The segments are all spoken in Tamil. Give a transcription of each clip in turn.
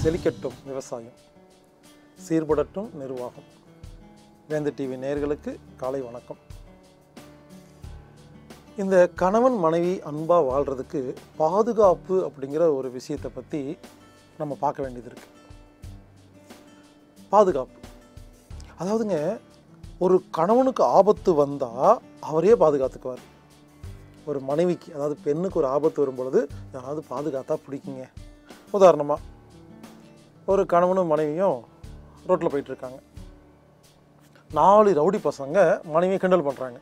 செழிக்கட்டும் விவசாயம் சீர்படட்டும் நிர்வாகம் வேந்த டிவி நேயர்களுக்கு காலை வணக்கம் இந்த கணவன் மனைவி அன்பாக வாழ்கிறதுக்கு பாதுகாப்பு அப்படிங்கிற ஒரு விஷயத்தை பற்றி நம்ம பார்க்க வேண்டியது இருக்குது பாதுகாப்பு அதாவதுங்க ஒரு கணவனுக்கு ஆபத்து வந்தால் அவரே பாதுகாத்துக்குவார் ஒரு மனைவிக்கு அதாவது பெண்ணுக்கு ஒரு ஆபத்து வரும் பொழுது யாராவது பாதுகாத்தா பிடிக்குங்க உதாரணமாக ஒரு கணவனும் மனைவியும் ரோட்டில் போயிட்டுருக்காங்க நாலு ரவுடி பசங்க மனைவியை கிண்டல் பண்ணுறாங்க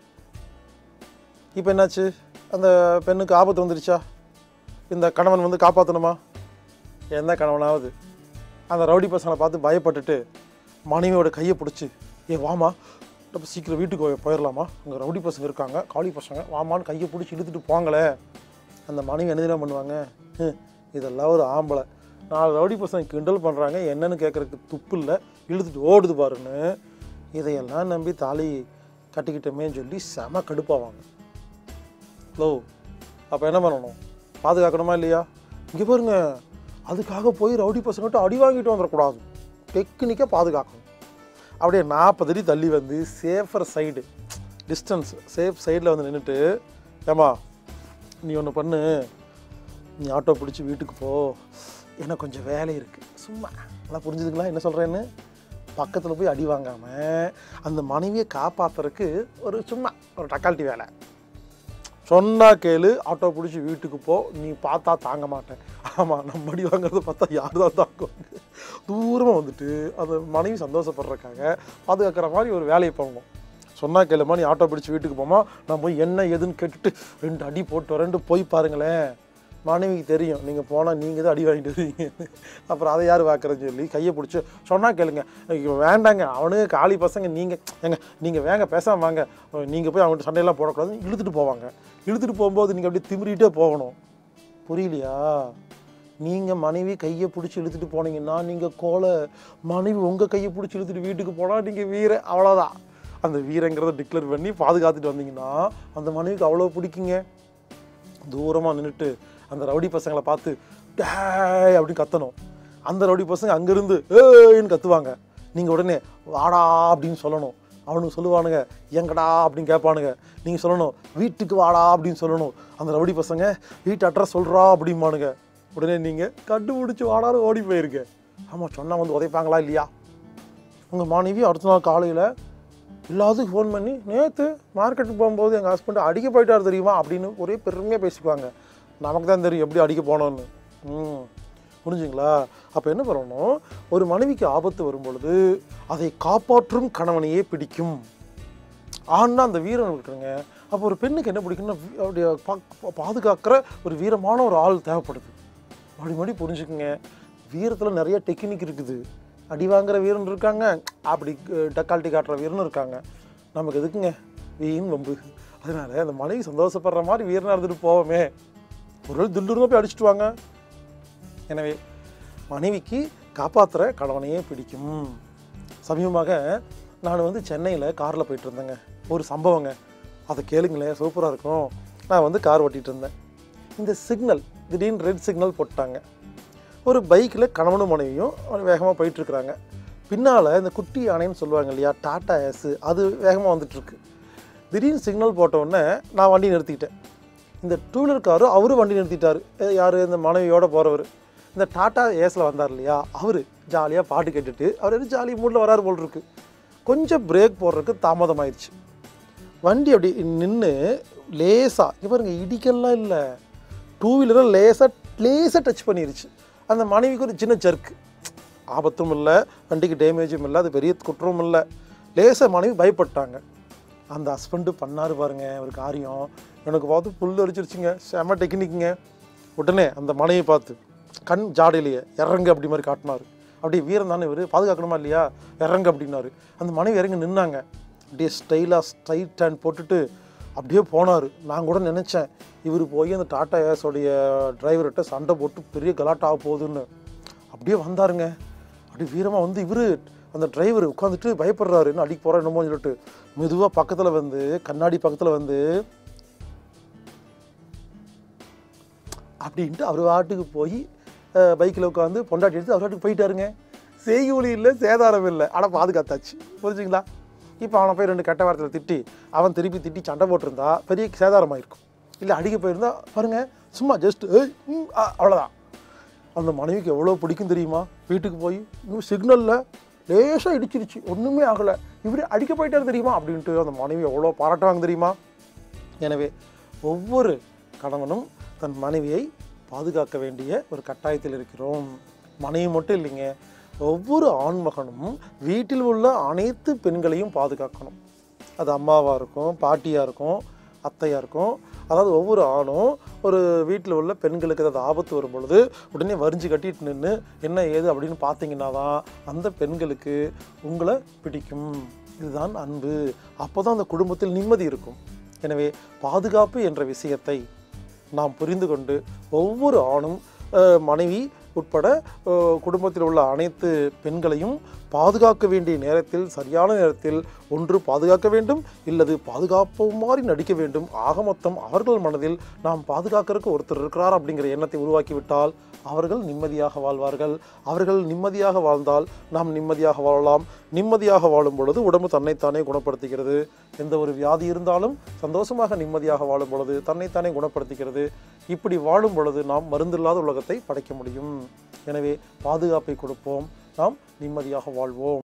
இப்போ என்னாச்சு அந்த பெண்ணுக்கு ஆபத்து வந்துருச்சா இந்த கணவன் வந்து காப்பாற்றணுமா எந்த கணவனாவது அந்த ரவுடி பசங்களை பார்த்து பயப்பட்டுட்டு மனைவியோட கையை பிடிச்சி ஏ வாமா நம்ம சீக்கிரம் வீட்டுக்கு போய் போயிடலாமா அங்கே ரவுடி பசங்க இருக்காங்க காளி பசங்க வாமான்னு கையை பிடிச்சி இழுத்துட்டு போங்களே அந்த மனைவி என்ன தெரியுமா பண்ணுவாங்க "ஹம், இதெல்லாம் ஒரு ஆம்பளை நாலு ரவுடி பசங்க கிண்டல் பண்ணுறாங்க என்னன்னு கேட்குறதுக்கு துப்பு இல்லை இழுத்துட்டு ஓடுது பாருன்னு இதையெல்லாம் நம்பி தாலி கட்டிக்கிட்டோமேன்னு சொல்லி செம கடுப்பாவாங்க ஹலோ அப்போ என்ன பண்ணணும் பாதுகாக்கணுமா இல்லையா இங்கே பாருங்க அதுக்காக போய் ரவுடி பசங்கிட்ட அடி வாங்கிட்டு வந்துடக்கூடாது டெக்னிக்காக பாதுகாக்கணும் அப்படியே நாற்பது அடி தள்ளி வந்து சேஃபர் சைடு டிஸ்டன்ஸ் சேஃப் சைடில் வந்து நின்றுட்டு ஏம்மா நீ ஒன்று பண்ணு நீ ஆட்டோ பிடிச்சி வீட்டுக்கு போ எனக்கு கொஞ்சம் வேலை இருக்குது சும்மா நல்லா புரிஞ்சுதுங்களா என்ன சொல்கிறேன்னு பக்கத்தில் போய் அடி வாங்காமல் அந்த மனைவியை காப்பாற்றுறதுக்கு ஒரு சும்மா ஒரு டக்கால்ட்டி வேலை சொன்னா கேளு ஆட்டோ பிடிச்சி வீட்டுக்கு போ நீ பார்த்தா தாங்க மாட்டேன் ஆமாம் நம்ம அடி வாங்குறத பார்த்தா யார் தான் தாங்குவாங்க தூரமாக வந்துட்டு அந்த மனைவி சந்தோஷப்படுறதுக்காக பாதுகாக்கிற மாதிரி ஒரு வேலையை பண்ணணும் சொன்னா கேளுமா நீ ஆட்டோ பிடிச்சி வீட்டுக்கு போமா நான் போய் என்ன ஏதுன்னு கேட்டுட்டு ரெண்டு அடி போட்டு வரேன்ட்டு போய் பாருங்களேன் மனைவிக்கு தெரியும் நீங்கள் போனால் நீங்கள் தான் அடி வாங்கிட்டு வருவீங்க அப்புறம் அதை யார் பார்க்குறேன்னு சொல்லி கையை பிடிச்சி சொன்னா கேளுங்க இவன் வேண்டாங்க அவனுங்க காளி பசங்க நீங்கள் ஏங்க நீங்கள் வேங்க பேசாம வாங்க நீங்கள் போய் அவங்கள்ட்ட சண்டையெல்லாம் போடக்கூடாதுன்னு இழுத்துட்டு போவாங்க இழுத்துட்டு போகும்போது நீங்கள் அப்படியே திமிரிட்டே போகணும் புரியலையா நீங்கள் மனைவி கையை பிடிச்சி இழுத்துட்டு போனீங்கன்னா நீங்கள் கோலை மனைவி உங்கள் கையை பிடிச்சி இழுத்துட்டு வீட்டுக்கு போனால் நீங்கள் வீர அவ்வளோதான் அந்த வீரங்கிறத டிக்ளேர் பண்ணி பாதுகாத்துட்டு வந்தீங்கன்னா அந்த மனைவிக்கு அவ்வளோ பிடிக்குங்க தூரமாக நின்றுட்டு அந்த ரவுடி பசங்களை பார்த்து டேய் அப்படின்னு கத்தணும் அந்த ரவுடி பசங்க அங்கேருந்து ஏன்னு கத்துவாங்க நீங்கள் உடனே வாடா அப்படின்னு சொல்லணும் அவனுக்கு சொல்லுவானுங்க எங்கடா அப்படின்னு கேட்பானுங்க நீங்கள் சொல்லணும் வீட்டுக்கு வாடா அப்படின்னு சொல்லணும் அந்த ரவுடி பசங்க வீட்டு அட்ரஸ் சொல்கிறா அப்படிம்பானுங்க உடனே நீங்கள் கண்டுபிடிச்சி வாடான்னு ஓடி போயிருக்க ஆமாம் சொன்னால் வந்து உதைப்பாங்களா இல்லையா உங்கள் மனைவி அடுத்த நாள் காலையில் எல்லாத்துக்கும் ஃபோன் பண்ணி நேற்று மார்க்கெட்டுக்கு போகும்போது எங்கள் ஹஸ்பண்ட் அடிக்க போயிட்டார் தெரியுமா அப்படின்னு ஒரே பெருமையாக பேசிக்குவாங்க நமக்கு தான் தெரியும் எப்படி அடிக்க போனோன்னு ம் புரிஞ்சுங்களா அப்போ என்ன பண்ணணும் ஒரு மனைவிக்கு ஆபத்து வரும் பொழுது அதை காப்பாற்றும் கணவனையே பிடிக்கும் ஆண்னா அந்த வீரன் இருக்குங்க அப்போ ஒரு பெண்ணுக்கு என்ன பிடிக்கும்னா வீ- அவருடைய பா- பாதுகாக்கிற ஒரு வீரமான ஒரு ஆள் தேவைப்படுது மறுபடி மறுபடி புரிஞ்சுக்குங்க வீரத்தில் நிறைய டெக்னிக் இருக்குது அடி வாங்குற வீரன் இருக்காங்க அப்படி டக்கால்ட்டி காட்டுற வீரனும் இருக்காங்க நமக்கு எதுக்குங்க வீண் வம்பு அதனால அந்த மனைவி சந்தோஷப்படுற மாதிரி வீரனாக இருந்துட்டு போவோமே ஒரு நாள் தில்லுருங்க போய் அடிச்சிட்டு வாங்க எனவே மனைவிக்கு காப்பாற்றுற கணவனையே பிடிக்கும் சமீபமாக நான் வந்து சென்னையில் காரில் போயிட்டு இருந்தேங்க ஒரு சம்பவங்க அதை கேளுங்களேன் சூப்பராக இருக்கும் நான் வந்து கார் ஓட்டிகிட்டு இருந்தேன் இந்த சிக்னல் திடீர்னு ரெட் சிக்னல் போட்டாங்க ஒரு பைக்கில் கணவனும் மனைவியும் வேகமாக போயிட்டுருக்குறாங்க பின்னால் இந்த குட்டி யானைன்னு சொல்லுவாங்க இல்லையா டாட்டா ஏஸு அது வேகமாக வந்துட்டுருக்கு திடீர்னு சிக்னல் போட்ட உடனே நான் வண்டி நிறுத்திக்கிட்டேன் இந்த டூ வீலர் காரும் அவரும் வண்டி நிறுத்திட்டார் யார் இந்த மனைவியோட போகிறவர் இந்த டாட்டா ஏஸில் வந்தார் இல்லையா அவர் ஜாலியாக பாட்டு கேட்டுட்டு அவர் எதுவும் ஜாலி மூடில் வராரு போல் இருக்கு கொஞ்சம் பிரேக் போடுறதுக்கு தாமதமாயிடுச்சு வண்டி அப்படி நின்று லேசாக இங்க பாருங்க இடிக்கலாம் இல்லை டூ வீலரை லேசாக லேசாக டச் பண்ணிருச்சு அந்த மனைவிக்கு ஒரு சின்ன ஜர்க்கு ஆபத்தும் இல்லை வண்டிக்கு டேமேஜும் இல்லை அது பெரிய குற்றமும் இல்லை லேசாக மனைவி பயப்பட்டாங்க அந்த ஹஸ்பண்டு பண்ணார் பாருங்க ஒரு காரியம் எனக்கு பார்த்து புல் அடிச்சிருச்சுங்க செம டெக்னிக்குங்க உடனே அந்த மனைவியை பார்த்து கண் ஜாடையிலேயே இறங்கு அப்படி மாதிரி காட்டினார் அப்படியே வீரம் தானே இவர் பாதுகாக்கணுமா இல்லையா இறங்கு அப்படின்னாரு அந்த மனைவி இறங்கி நின்னாங்க அப்படியே ஸ்டைலாக ஸ்ட்ரைட் ஹேண்ட் போட்டுட்டு அப்படியே போனார் நான் கூட நினச்சேன் இவர் போய் அந்த டாட்டா ஏஸோடைய டிரைவர்கிட்ட சண்டை போட்டு பெரிய கலாட்டா ஆக போகுதுன்னு அப்படியே வந்தாருங்க அப்படியே வீரமாக வந்து இவர் அந்த டிரைவர் உட்காந்துட்டு பயப்படுறாரு என்ன அடிக்க போகிறா என்னமோன்னு சொல்லிட்டு மெதுவாக பக்கத்தில் வந்து கண்ணாடி பக்கத்தில் வந்து அப்படின்ட்டு அவர் வாட்டுக்கு போய் பைக்கில் உட்காந்து பொண்டாட்டி எடுத்து அவர் வீட்டுக்கு போயிட்டாருங்க செய்கூலி இல்லை சேதாரம் இல்லை ஆனால் பாதுகாத்தாச்சு புரிஞ்சுங்களா இப்போ அவனை போய் ரெண்டு கெட்ட வார்த்தையில் திட்டி அவன் திருப்பி திட்டி சண்டை போட்டிருந்தா பெரிய சேதாரமாக இருக்கும் இல்லை அடிக்க போயிருந்தா பாருங்க சும்மா ஜஸ்ட் அவ்வளோதான் அந்த மனைவிக்கு எவ்வளோ பிடிக்கும் தெரியுமா வீட்டுக்கு போய் இன்னும் சிக்னலில் லேசாக இடிச்சிருச்சு ஒன்றுமே ஆகலை இவர் அடிக்க போயிட்டாரு தெரியுமா அப்படின்ட்டு அந்த மனைவி எவ்வளோ பாராட்டுவாங்க தெரியுமா எனவே ஒவ்வொரு கணவனும் தன் மனைவியை பாதுகாக்க வேண்டிய ஒரு கட்டாயத்தில் இருக்கிறோம் மனைவி மட்டும் இல்லைங்க ஒவ்வொரு ஆண்மகனும் வீட்டில் உள்ள அனைத்து பெண்களையும் பாதுகாக்கணும் அது அம்மாவாக இருக்கும் பாட்டியாக இருக்கும் அத்தையாக இருக்கும் அதாவது ஒவ்வொரு ஆணும் ஒரு வீட்டில் உள்ள பெண்களுக்கு ஏதாவது ஆபத்து வரும் பொழுது உடனே வரிஞ்சு கட்டிட்டு நின்று என்ன ஏது அப்படின்னு பார்த்தீங்கன்னா தான் அந்த பெண்களுக்கு உங்களை பிடிக்கும் இதுதான் அன்பு அப்போ தான் அந்த குடும்பத்தில் நிம்மதி இருக்கும் எனவே பாதுகாப்பு என்ற விஷயத்தை நாம் புரிந்து கொண்டு ஒவ்வொரு ஆணும் அஹ், மனைவி உட்பட அஹ், குடும்பத்தில் உள்ள அனைத்து பெண்களையும் பாதுகாக்க வேண்டிய நேரத்தில் சரியான நேரத்தில் ஒன்று பாதுகாக்க வேண்டும் இல்லது பாதுகாப்பு மாதிரி நடிக்க வேண்டும் ஆக மொத்தம் அவர்கள் மனதில் நாம் பாதுகாக்கிறதுக்கு ஒருத்தர் இருக்கிறார் அப்படிங்கிற எண்ணத்தை உருவாக்கிவிட்டால் அவர்கள் நிம்மதியாக வாழ்வார்கள் அவர்கள் நிம்மதியாக வாழ்ந்தால் நாம் நிம்மதியாக வாழலாம் நிம்மதியாக வாழும் பொழுது உடம்பு தன்னைத்தானே குணப்படுத்துகிறது எந்த ஒரு வியாதி இருந்தாலும் சந்தோஷமாக நிம்மதியாக வாழும் பொழுது தன்னைத்தானே குணப்படுத்திக்கிறது இப்படி வாழும் பொழுது நாம் மருந்தில்லாத உலகத்தை படைக்க முடியும் எனவே பாதுகாப்பை கொடுப்போம் நாம் நிம்மதியாக வாழ்வோம்